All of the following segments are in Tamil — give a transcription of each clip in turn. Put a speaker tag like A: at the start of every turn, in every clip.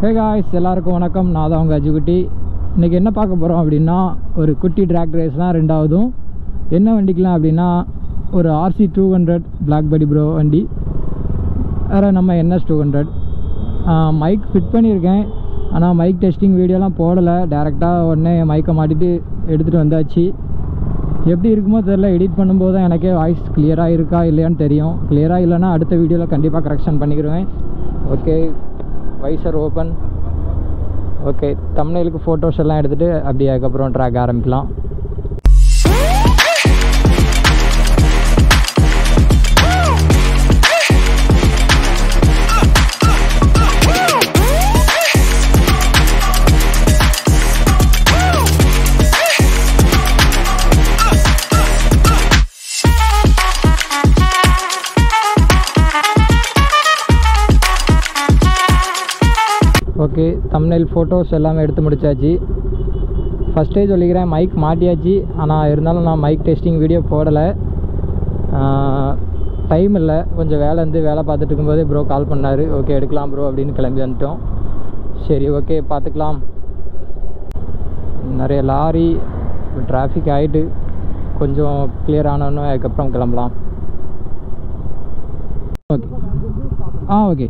A: ஹே காய்ஸ் எல்லாருக்கும் வணக்கம் நான் தான் உங்கள் அஜுகுட்டி இன்றைக்கி என்ன பார்க்க போகிறோம் அப்படின்னா ஒரு குட்டி ட்ராக் ரேஸ் தான் ரெண்டாவதும் என்ன வண்டிக்கலாம் அப்படின்னா ஒரு ஆர்சி டூ ஹண்ட்ரட் பிளாக் படி ப்ரோ வண்டி வேறு நம்ம NS two hundred mike fit பண்ணியிருக்கேன் ஆனால் மைக் டெஸ்டிங் வீடியோலாம் போடலை டேரெக்டாக உடனே மைக்கை மாட்டிட்டு எடுத்துகிட்டு வந்தாச்சு எப்படி இருக்குமோ தெரில எடிட் பண்ணும்போது தான் எனக்கே வாய்ஸ் கிளியராக இருக்கா இல்லையான்னு தெரியும் கிளியராக இல்லைன்னா அடுத்த வீடியோவில் கண்டிப்பாக கரெக்ஷன் பண்ணிக்கிடுவேன் ஓகே வைசர் ஓப்பன் ஓகே தமிழுக்கு ஃபோட்டோஸ் எல்லாம் எடுத்துகிட்டு அப்படியே அதுக்கப்புறம் ட்ராக் ஆரம்பிக்கலாம் ஓகே தம்னைல் ஃபோட்டோஸ் எல்லாமே எடுத்து முடிச்சாச்சு ஃபஸ்ட்டே சொல்லிக்கிறேன் மைக் மாட்டியாச்சு ஆனால் இருந்தாலும் நான் மைக் டெஸ்டிங் வீடியோ போடலை டைம் இல்லை கொஞ்சம் வேலை வந்து வேலை பார்த்துட்டு இருக்கும்போதே ப்ரோ கால் பண்ணார் ஓகே எடுக்கலாம் ப்ரோ அப்படின்னு கிளம்பி வந்துட்டோம் சரி ஓகே பார்த்துக்கலாம் நிறைய லாரி டிராஃபிக் ஆகிட்டு கொஞ்சம் கிளியர் ஆனோன்னு அதுக்கப்புறம் கிளம்பலாம் okay ah okay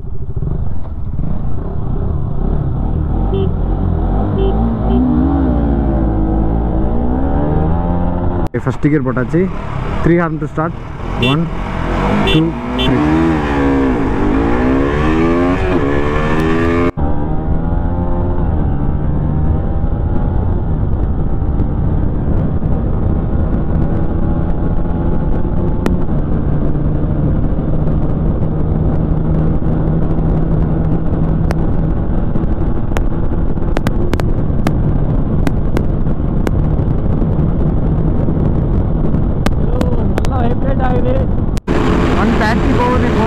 B: first ticket போட்டாச்சு three horn to start one two three
A: நல்லா வைப்ரேட் ஆகுது
B: ஒன் தேர்ட்டி போகுது இப்போ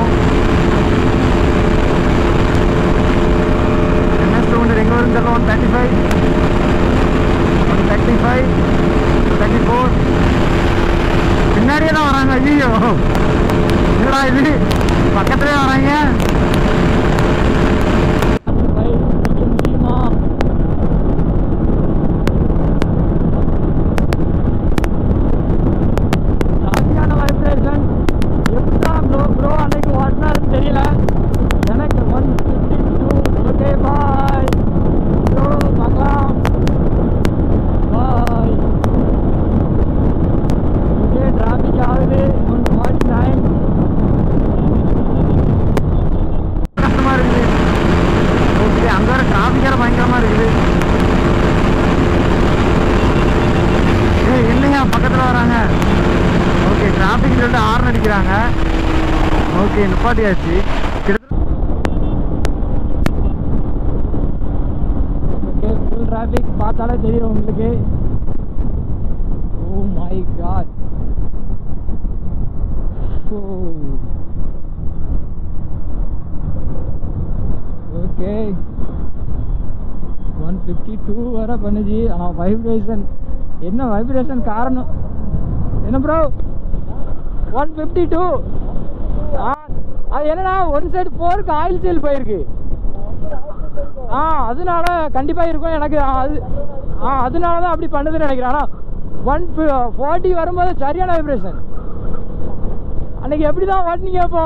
B: என்எஸ் டூ ஹண்ட்ரட் எங்கே வரும் தெரியல one thirty five one thirty five thirty four பின்னாடியே தான் வராங்க ஐயோ என்னடா இது பக்கத்துலேயே வராங்க
A: முடியுமா ஜாஸ்தியான வைப்ரேஷன் எப்படி தான் ப்ரோ ப்ரோ அன்னைக்கு ஓட்டினாருன்னு தெரியல எனக்கு one fifty two okay bye bro பார்க்கலாம் பாய் ஓகே டிராஃபிக் ஆகுது ஒன் ஃபார்ட்டி நைன்
B: கஷ்டமா இருக்குது ஓகே அங்கே வர டிராஃபிக் வேறு பயங்கரமாக இருக்குது ஏய் என்னங்க பக்கத்தில் வராங்க ஓகே டிராஃபிக் சொல்லிட்டு ஹார்ன் அடிக்கிறாங்க ஓகே நிப்பாட்டியாச்சு கிட்டத்தட்ட
A: ஓகே ஃபுல் டிராஃபிக் பார்த்தாலே தெரியும் உங்களுக்கு oh my god okay one fifty two வர பண்ணுச்சு ஆனால் வைப்ரேஷன் என்ன வைப்ரேஷன் காரணம் என்ன ப்ரோ ஒன் ஃபிஃப்டி டூ அது என்னன்னா ஒன் சைடு ஃபோருக்கு ஆயில் சேல் போயிருக்கு ஆ அதனால கண்டிப்பாக இருக்கும் எனக்கு அது ஆ அதனால தான் அப்படி பண்ணுதுன்னு நினைக்கிறேன் ஆனால் ஒன் ஃபார்ட்டி வரும்போது சரியான வைப்ரேஷன் அன்னைக்கு எப்படி தான் ஓட்டினீங்க அப்போ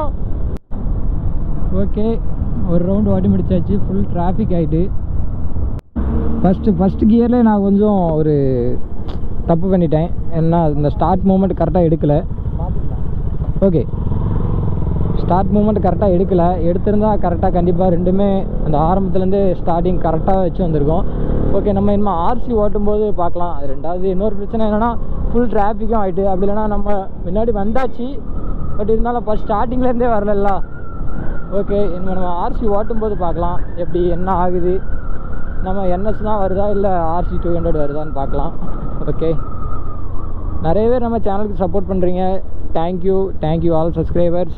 A: ஓகே ஒரு ரவுண்டு ஓட்டி முடிச்சாச்சு ஃபுல் டிராஃபிக் ஆகிட்டு ஃபஸ்ட்டு ஃபஸ்ட் கியர்லேயே நான் கொஞ்சம் ஒரு தப்பு பண்ணிட்டேன் ஏன்னா இந்த ஸ்டார்ட் மூமெண்ட் கரெக்டாக எடுக்கலை ஓகே ஸ்டார்ட் மூமெண்ட் கரெக்டாக எடுக்கலை எடுத்திருந்தா கரெக்டாக கண்டிப்பாக ரெண்டுமே அந்த ஆரம்பத்துலேருந்து ஸ்டார்டிங் கரெக்டாக வச்சு வந்திருக்கோம் ஓகே நம்ம இனிமேல் ஆர்சி ஓட்டும்போது பார்க்கலாம் அது ரெண்டாவது இன்னொரு பிரச்சனை என்னென்னா ஃபுல் டிராஃபிக்கும் ஆகிட்டு அப்படி இல்லைன்னா நம்ம முன்னாடி வந்தாச்சு பட் இருந்தாலும் ஃபஸ்ட் ஸ்டார்டிங்லேருந்தே வரலல்ல ஓகே இனிமேல் நம்ம ஆர்சி ஓட்டும்போது பார்க்கலாம் எப்படி என்ன ஆகுது நம்ம என்எஸ் தான் வருதா இல்லை ஆர்சி டூ ஹண்ட்ரட் வருதான்னு பார்க்கலாம் ஓகே நிறைய பேர் நம்ம சேனலுக்கு சப்போர்ட் பண்ணுறீங்க தேங்க்யூ தேங்க்யூ ஆல் சப்ஸ்கிரைபர்ஸ்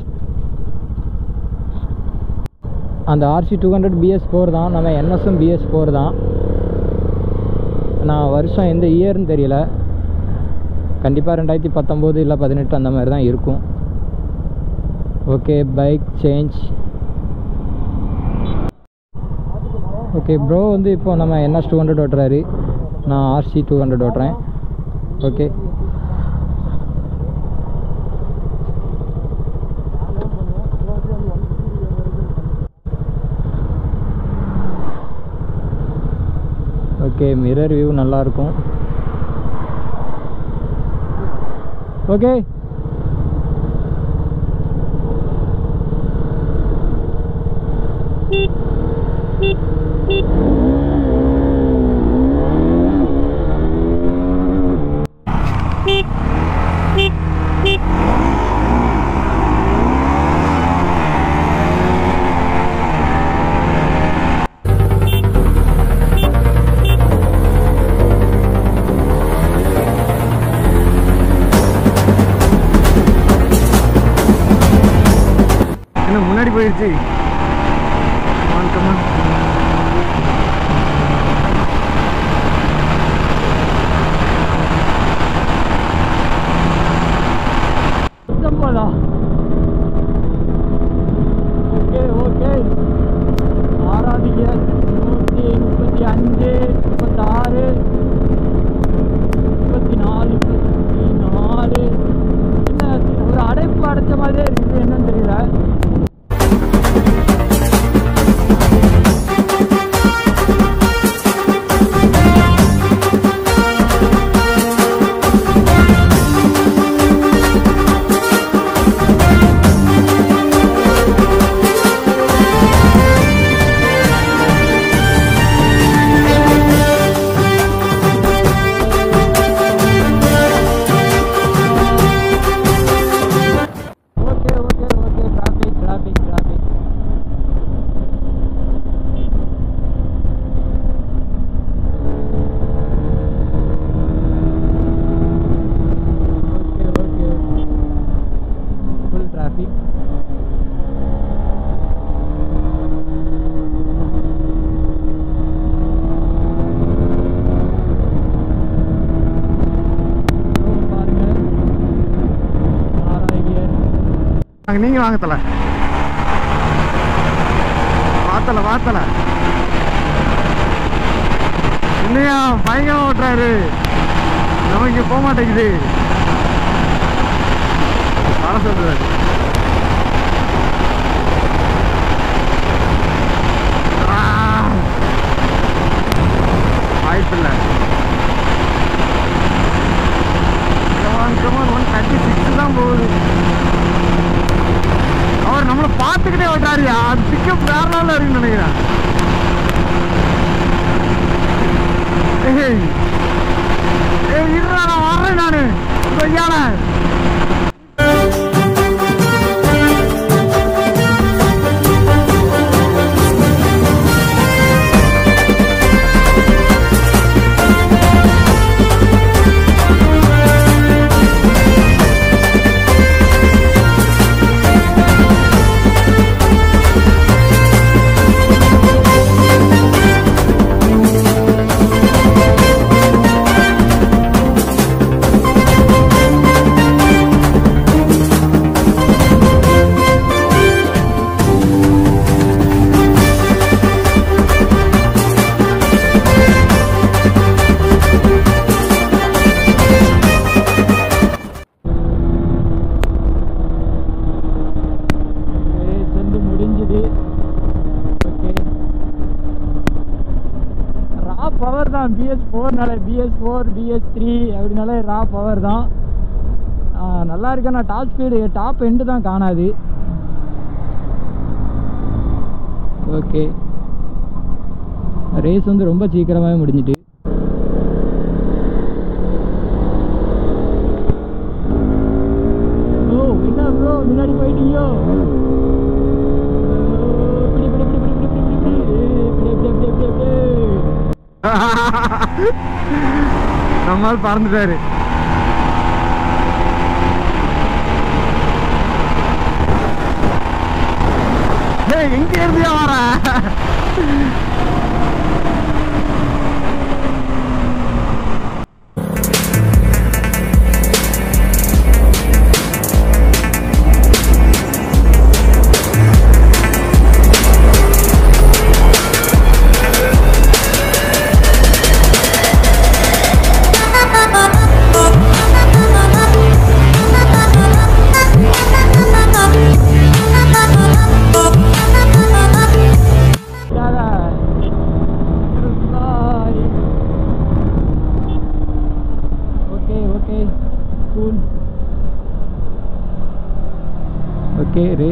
A: அந்த RC two hundred BS four தான் நம்ம என்எஸ்எம் பிஎஸ் ஃபோர் தான் நான் வருஷம் எந்த இயர்னு தெரியல கண்டிப்பாக ரெண்டாயிரத்தி பத்தொம்போது இல்லை பதினெட்டு அந்த மாதிரி தான் இருக்கும் okay bike change okay bro வந்து இப்போ நம்ம என்எஸ் டூ ஹண்ட்ரட் ஓட்டுறாரு நான் ஆர்சி டூ ஹண்ட்ரட் ஓட்டுறேன் ஓகே ஓகே மிரர் வியூ நல்லாயிருக்கும் ஓகே
B: என்ன முன்னாடி போயிடுச்சு Come on, come on.
A: பத்தொன்பதா ஓகே ஓகே ஆறாவது கியர் நூற்றி முப்பத்தி அஞ்சு முப்பத்தாறு முப்பத்தி நாலு முப்பத்தி நாலு என்ன ஒரு அடைப்பு அடைச்ச மாதிரியே இருக்குது என்னன்னு தெரியல okay okay okay traffic traffic traffic okay okay full traffic பாருங்க ஆறாவது கியர்
B: வாங்க நீங்க வாங்க தல வாத்தல வாத்தல இல்லையா பயங்கரம் ஓட்டுறாரு நம்ம இங்க போக மாட்டேங்குது வர சொல்றாரு வாய்ப்பில்லை come on come on one thirty six தான் போகுது அவர் நம்மளை பார்த்துக்கிட்டே ஓட்டாரியா அது பிக்கப் வேற நாள் இருக்குன்னு நினைக்கிறேன் ஏய் ஏய் இருடா நான் வர்றேன் நானு கொய்யால
A: ரேஸ் வந்து முடிஞ்சுது ஓகே ரா பவர் தான் பிஎஸ் ஃபோர்னால பிஎஸ் ஃபோர் பிஎஸ் த்ரீ அப்படினாலே ரா பவர் தான் ஆ, நல்லா இருக்கு ஆனால் டாப் ஸ்பீடு டாப் எண்டு தான் காணாது ஓகே ரேஸ் வந்து ரொம்ப சீக்கிரமாகவே முடிஞ்சிட்டு ஓ என்ன ப்ரோ முன்னாடி போயிட்டீங்களோ இப்படி இப்படி இப்படி இப்படி இப்படி இப்படி இப்படி இப்படி இப்படி இப்படி இப்படி இப்படி
B: நம்மால் பறந்துட்டாரு ஏய் எங்க இருந்தியா வர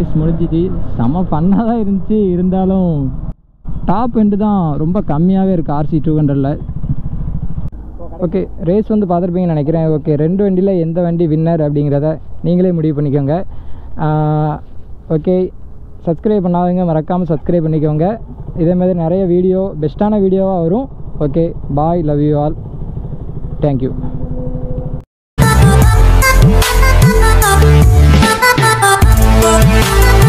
A: ரேஸ் முடிஞ்சிச்சு செம ஃபன்னாக தான் இருந்துச்சு இருந்தாலும் டாப் எண்டு தான் ரொம்ப கம்மியாகவே இருக்குது ஆர்சி டூ ஹண்ட்ரடில் ஓகே ரேஸ் வந்து பார்த்துருப்பீங்கன்னு நினைக்கிறேன் ஓகே ரெண்டு வண்டியில் எந்த வண்டி வின்னர் அப்படிங்கிறத நீங்களே முடிவு பண்ணிக்கோங்க ஓகே சப்ஸ்கிரைப் பண்ணாதவங்க மறக்காமல் சப்ஸ்கிரைப் பண்ணிக்கோங்க இதே மாதிரி நிறைய வீடியோ பெஸ்ட்டான வீடியோவாக வரும் okay bye love you all thank you
C: Thank you.